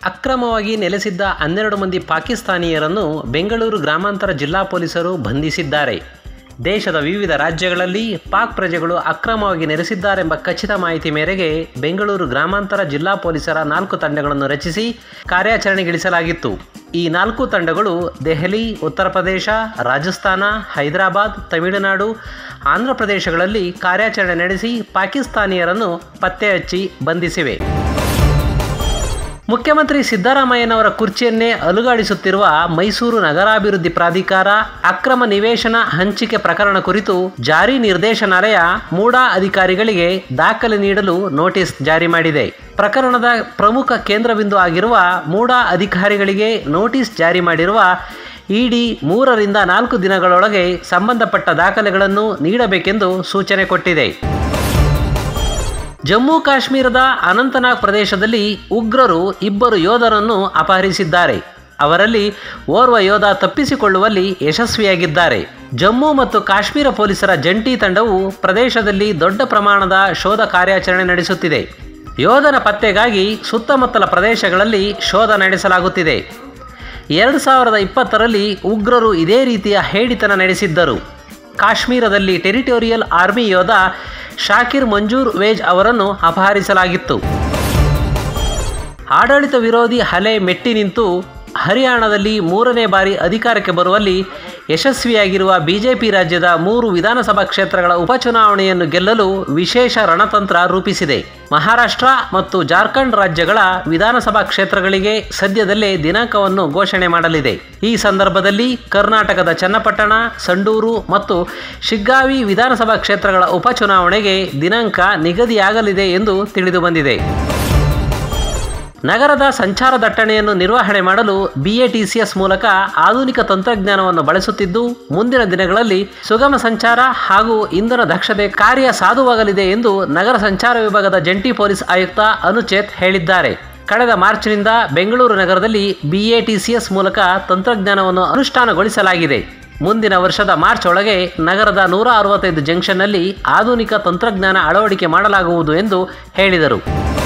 ಅಕ್ರಮವಾಗಿ ನೆಲೆಸಿದ್ದ ಹನ್ನೆರಡು ಮಂದಿ ಪಾಕಿಸ್ತಾನಿಯರನ್ನು ಬೆಂಗಳೂರು ಗ್ರಾಮಾಂತರ ಜಿಲ್ಲಾ ಪೊಲೀಸರು ಬಂಧಿಸಿದ್ದಾರೆ ದೇಶದ ವಿವಿಧ ರಾಜ್ಯಗಳಲ್ಲಿ ಪಾಕ್ ಪ್ರಜೆಗಳು ಅಕ್ರಮವಾಗಿ ನೆಲೆಸಿದ್ದಾರೆಂಬ ಖಚಿತ ಮಾಹಿತಿ ಮೇರೆಗೆ ಬೆಂಗಳೂರು ಗ್ರಾಮಾಂತರ ಜಿಲ್ಲಾ ಪೊಲೀಸರ ನಾಲ್ಕು ತಂಡಗಳನ್ನು ರಚಿಸಿ ಕಾರ್ಯಾಚರಣೆಗಿಳಿಸಲಾಗಿತ್ತು ಈ ನಾಲ್ಕು ತಂಡಗಳು ದೆಹಲಿ ಉತ್ತರ ಪ್ರದೇಶ ರಾಜಸ್ಥಾನ ಹೈದರಾಬಾದ್ ತಮಿಳುನಾಡು ಆಂಧ್ರ ಪ್ರದೇಶಗಳಲ್ಲಿ ಕಾರ್ಯಾಚರಣೆ ನಡೆಸಿ ಪಾಕಿಸ್ತಾನಿಯರನ್ನು ಪತ್ತೆ ಹಚ್ಚಿ ಬಂಧಿಸಿವೆ ಮುಖ್ಯಮಂತ್ರಿ ಸಿದ್ದರಾಮಯ್ಯನವರ ಕುರ್ಚಿಯನ್ನೇ ಅಲುಗಾಡಿಸುತ್ತಿರುವ ಮೈಸೂರು ನಗರಾಭಿವೃದ್ಧಿ ಪ್ರಾಧಿಕಾರ ಅಕ್ರಮ ನಿವೇಶನ ಹಂಚಿಕೆ ಪ್ರಕರಣ ಕುರಿತು ಜಾರಿ ನಿರ್ದೇಶನಾಲಯ ಮೂಡಾ ಅಧಿಕಾರಿಗಳಿಗೆ ದಾಖಲೆ ನೀಡಲು ನೋಟಿಸ್ ಜಾರಿ ಮಾಡಿದೆ ಪ್ರಕರಣದ ಪ್ರಮುಖ ಕೇಂದ್ರಬಿಂದು ಆಗಿರುವ ಮೂಡಾ ಅಧಿಕಾರಿಗಳಿಗೆ ನೋಟಿಸ್ ಜಾರಿ ಮಾಡಿರುವ ಇಡಿ ಮೂರರಿಂದ ನಾಲ್ಕು ದಿನಗಳೊಳಗೆ ಸಂಬಂಧಪಟ್ಟ ದಾಖಲೆಗಳನ್ನು ನೀಡಬೇಕೆಂದು ಸೂಚನೆ ಕೊಟ್ಟಿದೆ ಜಮ್ಮು ಕಾಶ್ಮೀರದ ಅನಂತನಾಗ್ ಪ್ರದೇಶದಲ್ಲಿ ಉಗ್ರರು ಇಬ್ಬರು ಯೋಧರನ್ನು ಅಪಹರಿಸಿದ್ದಾರೆ ಅವರಲ್ಲಿ ಓರ್ವ ಯೋಧ ತಪ್ಪಿಸಿಕೊಳ್ಳುವಲ್ಲಿ ಯಶಸ್ವಿಯಾಗಿದ್ದಾರೆ ಜಮ್ಮು ಮತ್ತು ಕಾಶ್ಮೀರ ಪೊಲೀಸರ ಜಂಟಿ ತಂಡವು ಪ್ರದೇಶದಲ್ಲಿ ದೊಡ್ಡ ಪ್ರಮಾಣದ ಶೋಧ ಕಾರ್ಯಾಚರಣೆ ನಡೆಸುತ್ತಿದೆ ಯೋಧನ ಪತ್ತೆಗಾಗಿ ಸುತ್ತಮುತ್ತಲ ಪ್ರದೇಶಗಳಲ್ಲಿ ಶೋಧ ನಡೆಸಲಾಗುತ್ತಿದೆ ಎರಡು ಸಾವಿರದ ಇಪ್ಪತ್ತರಲ್ಲಿ ಉಗ್ರರು ಇದೇ ರೀತಿಯ ಹೇಡಿತನ ನಡೆಸಿದ್ದರು ಕಾಶ್ಮೀರದಲ್ಲಿ ಟೆರಿಟೋರಿಯಲ್ ಆರ್ಮಿ ಯೋಧ ಶಾಕಿರ್ ಮಂಜೂರ್ ವೇಜ್ ಅವರನ್ನು ಅಪಹರಿಸಲಾಗಿತ್ತು ಆಡಳಿತ ವಿರೋಧಿ ಅಲೆ ಮೆಟ್ಟಿ ನಿಂತು ಹರಿಯಾಣದಲ್ಲಿ ಮೂರನೇ ಬಾರಿ ಅಧಿಕಾರಕ್ಕೆ ಬರುವಲ್ಲಿ ಯಶಸ್ವಿಯಾಗಿರುವ ಬಿಜೆಪಿ ರಾಜ್ಯದ ಮೂರು ವಿಧಾನಸಭಾ ಕ್ಷೇತ್ರಗಳ ಉಪಚುನಾವಣೆಯನ್ನು ಗೆಲ್ಲಲು ವಿಶೇಷ ರಣತಂತ್ರ ರೂಪಿಸಿದೆ ಮಹಾರಾಷ್ಟ್ರ ಮತ್ತು ಜಾರ್ಖಂಡ್ ರಾಜ್ಯಗಳ ವಿಧಾನಸಭಾ ಕ್ಷೇತ್ರಗಳಿಗೆ ಸದ್ಯದಲ್ಲೇ ದಿನಾಂಕವನ್ನು ಘೋಷಣೆ ಮಾಡಲಿದೆ ಈ ಸಂದರ್ಭದಲ್ಲಿ ಕರ್ನಾಟಕದ ಚನ್ನಪಟ್ಟಣ ಸಂಡೂರು ಮತ್ತು ಶಿಗ್ಗಾವಿ ವಿಧಾನಸಭಾ ಕ್ಷೇತ್ರಗಳ ಉಪಚುನಾವಣೆಗೆ ದಿನಾಂಕ ನಿಗದಿಯಾಗಲಿದೆ ಎಂದು ತಿಳಿದುಬಂದಿದೆ ನಗರದ ಸಂಚಾರ ದಟ್ಟಣೆಯನ್ನು ನಿರ್ವಹಣೆ ಮಾಡಲು ಬಿಎಟಿಸಿಎಸ್ ಮೂಲಕ ಆಧುನಿಕ ತಂತ್ರಜ್ಞಾನವನ್ನು ಬಳಸುತ್ತಿದ್ದು ಮುಂದಿನ ದಿನಗಳಲ್ಲಿ ಸುಗಮ ಸಂಚಾರ ಹಾಗೂ ಇಂಧನ ದಕ್ಷತೆ ಕಾರ್ಯ ಸಾಧುವಾಗಲಿದೆ ಎಂದು ನಗರ ಸಂಚಾರ ವಿಭಾಗದ ಜಂಟಿ ಪೊಲೀಸ್ ಆಯುಕ್ತ ಅನುಚೇತ್ ಹೇಳಿದ್ದಾರೆ ಕಳೆದ ಮಾರ್ಚ್ನಿಂದ ಬೆಂಗಳೂರು ನಗರದಲ್ಲಿ ಬಿಎಟಿಸಿಎಸ್ ಮೂಲಕ ತಂತ್ರಜ್ಞಾನವನ್ನು ಅನುಷ್ಠಾನಗೊಳಿಸಲಾಗಿದೆ ಮುಂದಿನ ವರ್ಷದ ಮಾರ್ಚ್ ಒಳಗೆ ನಗರದ ನೂರ ಅರವತ್ತೈದು ಜಂಕ್ಷನ್ನಲ್ಲಿ ಆಧುನಿಕ ತಂತ್ರಜ್ಞಾನ ಅಳವಡಿಕೆ ಮಾಡಲಾಗುವುದು ಎಂದು ಹೇಳಿದರು